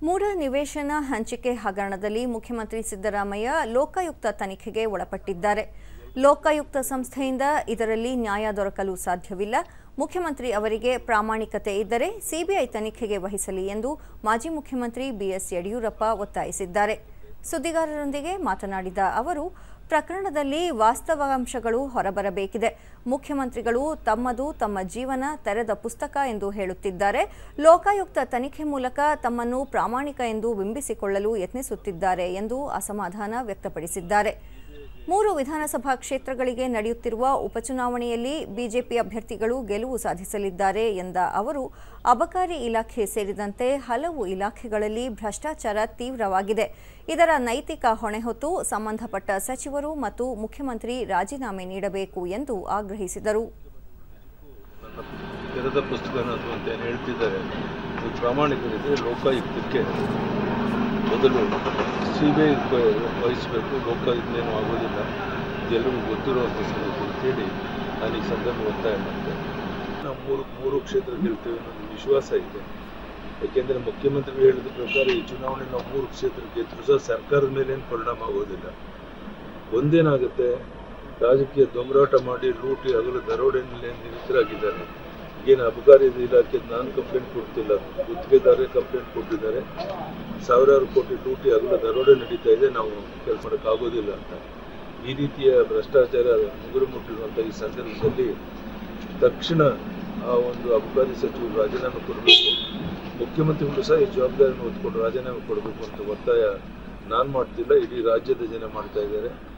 ಮೂಢ ನಿವೇಶನ ಹಂಚಿಕೆ ಹಗರಣದಲ್ಲಿ ಮುಖ್ಯಮಂತ್ರಿ ಸಿದ್ದರಾಮಯ್ಯ ಲೋಕಾಯುಕ್ತ ತನಿಖೆಗೆ ಒಳಪಟ್ಟಿದ್ದಾರೆ ಲೋಕಾಯುಕ್ತ ಸಂಸ್ಥೆಯಿಂದ ಇದರಲ್ಲಿ ನ್ಯಾಯ ದೊರಕಲು ಸಾಧ್ಯವಿಲ್ಲ ಮುಖ್ಯಮಂತ್ರಿ ಅವರಿಗೆ ಪ್ರಾಮಾಣಿಕತೆ ಇದ್ದರೆ ಸಿಬಿಐ ತನಿಖೆಗೆ ವಹಿಸಲಿ ಎಂದು ಮಾಜಿ ಮುಖ್ಯಮಂತ್ರಿ ಬಿಎಸ್ ಯಡಿಯೂರಪ್ಪ ಒತ್ತಾಯಿಸಿದ್ದಾರೆ ಸುದ್ದಿಗಾರರೊಂದಿಗೆ ಮಾತನಾಡಿದ ಅವರು ಪ್ರಕರಣದಲ್ಲಿ ವಾಸ್ತವಾಂಶಗಳು ಹೊರಬರಬೇಕಿದೆ ಮುಖ್ಯಮಂತ್ರಿಗಳು ತಮ್ಮದು ತಮ್ಮ ಜೀವನ ತೆರೆದ ಪುಸ್ತಕ ಎಂದು ಹೇಳುತ್ತಿದ್ದಾರೆ ಲೋಕಾಯುಕ್ತ ತನಿಖೆ ಮೂಲಕ ತಮ್ಮನ್ನು ಪ್ರಾಮಾಣಿಕ ಎಂದು ಬಿಂಬಿಸಿಕೊಳ್ಳಲು ಯತ್ನಿಸುತ್ತಿದ್ದಾರೆ ಎಂದು ಅಸಮಾಧಾನ ವ್ಯಕ್ತಪಡಿಸಿದ್ದಾರೆ ಮೂರು ವಿಧಾನಸಭಾ ಕ್ಷೇತ್ರಗಳಿಗೆ ನಡೆಯುತ್ತಿರುವ ಉಪಚುನಾವಣೆಯಲ್ಲಿ ಬಿಜೆಪಿ ಅಭ್ಯರ್ಥಿಗಳು ಗೆಲುವು ಸಾಧಿಸಲಿದ್ದಾರೆ ಎಂದ ಅವರು ಅಬಕಾರಿ ಇಲಾಖೆ ಸೇರಿದಂತೆ ಹಲವು ಇಲಾಖೆಗಳಲ್ಲಿ ಭ್ರಷ್ಟಾಚಾರ ತೀವ್ರವಾಗಿದೆ ಇದರ ನೈತಿಕ ಹೊಣೆ ಹೊತ್ತು ಸಂಬಂಧಪಟ್ಟ ಸಚಿವರು ಮತ್ತು ಮುಖ್ಯಮಂತ್ರಿ ರಾಜೀನಾಮೆ ನೀಡಬೇಕು ಎಂದು ಆಗ್ರಹಿಸಿದರು ನನ್ನ ತೆರೆದ ಪುಸ್ತಕ ಅನ್ನೋದು ಅಂತ ಏನು ಹೇಳ್ತಿದ್ದಾರೆ ಇದು ಪ್ರಾಮಾಣಿಕರಿದ್ರೆ ಲೋಕಾಯುಕ್ತಕ್ಕೆ ಮೊದಲು ಸಿ ಬಿ ಐ ವಹಿಸಬೇಕು ಲೋಕಾಯುಕ್ತೇನು ಆಗೋದಿಲ್ಲ ಇದೆಲ್ಲರಿಗೂ ಗೊತ್ತಿರುವಂಥ ಸಂಗತಿ ಅಂತೇಳಿ ನಾನು ಈ ಸಂದರ್ಭ ಒತ್ತಾಯ ಮಾಡ್ತೇನೆ ನಾವು ಮೂರು ಮೂರು ಕ್ಷೇತ್ರ ಗೆಲ್ತೇವೆ ಅನ್ನೋದು ವಿಶ್ವಾಸ ಇದೆ ಯಾಕೆಂದರೆ ಮುಖ್ಯಮಂತ್ರಿಗಳು ಹೇಳಿದ ಪ್ರಕಾರ ಈ ಚುನಾವಣೆ ನಾವು ಮೂರು ಕ್ಷೇತ್ರ ಗೆದ್ದರೂ ಸಹ ಸರ್ಕಾರದ ಮೇಲೆ ಏನು ಪರಿಣಾಮ ಆಗೋದಿಲ್ಲ ಒಂದೇನಾಗುತ್ತೆ ರಾಜಕೀಯ ದೊಂಬರಾಟ ಮಾಡಿ ಲೂಟಿ ಹಗಲು ದರೋಡೆಯಲ್ಲಿ ನಿರತರಾಗಿದ್ದಾರೆ ಏನು ಅಬಕಾರಿ ಇಲಾಖೆ ನಾನು ಕಂಪ್ಲೇಂಟ್ ಕೊಡ್ತಿಲ್ಲ ಗುತ್ತಿಗೆದಾರರೇ ಕಂಪ್ಲೇಂಟ್ ಕೊಟ್ಟಿದ್ದಾರೆ ಸಾವಿರಾರು ಕೋಟಿ ಲೂಟಿ ಹಗಲು ದರೋಡೆ ನಡೀತಾ ಇದೆ ನಾವು ಕೆಲಸ ಮಾಡೋಕ್ಕಾಗೋದಿಲ್ಲ ಅಂತ ಈ ರೀತಿಯ ಭ್ರಷ್ಟಾಚಾರ ಮುಗುರು ಮುಟ್ಟಿರುವಂಥ ಈ ಸಂದರ್ಭದಲ್ಲಿ ತಕ್ಷಣ ಆ ಒಂದು ಅಬಕಾರಿ ಸಚಿವರು ರಾಜೀನಾಮೆ ಕೊಡಬೇಕು ಮುಖ್ಯಮಂತ್ರಿಗಳು ಸಹ ಈ ಜವಾಬ್ದಾರಿಯನ್ನು ಹೊತ್ಕೊಂಡು ರಾಜೀನಾಮೆ ಕೊಡಬೇಕು ಅಂತ ಒತ್ತಾಯ ನಾನು ಮಾಡ್ತಿಲ್ಲ ಇಡೀ ರಾಜ್ಯದ ಜನ ಮಾಡ್ತಾ ಇದ್ದಾರೆ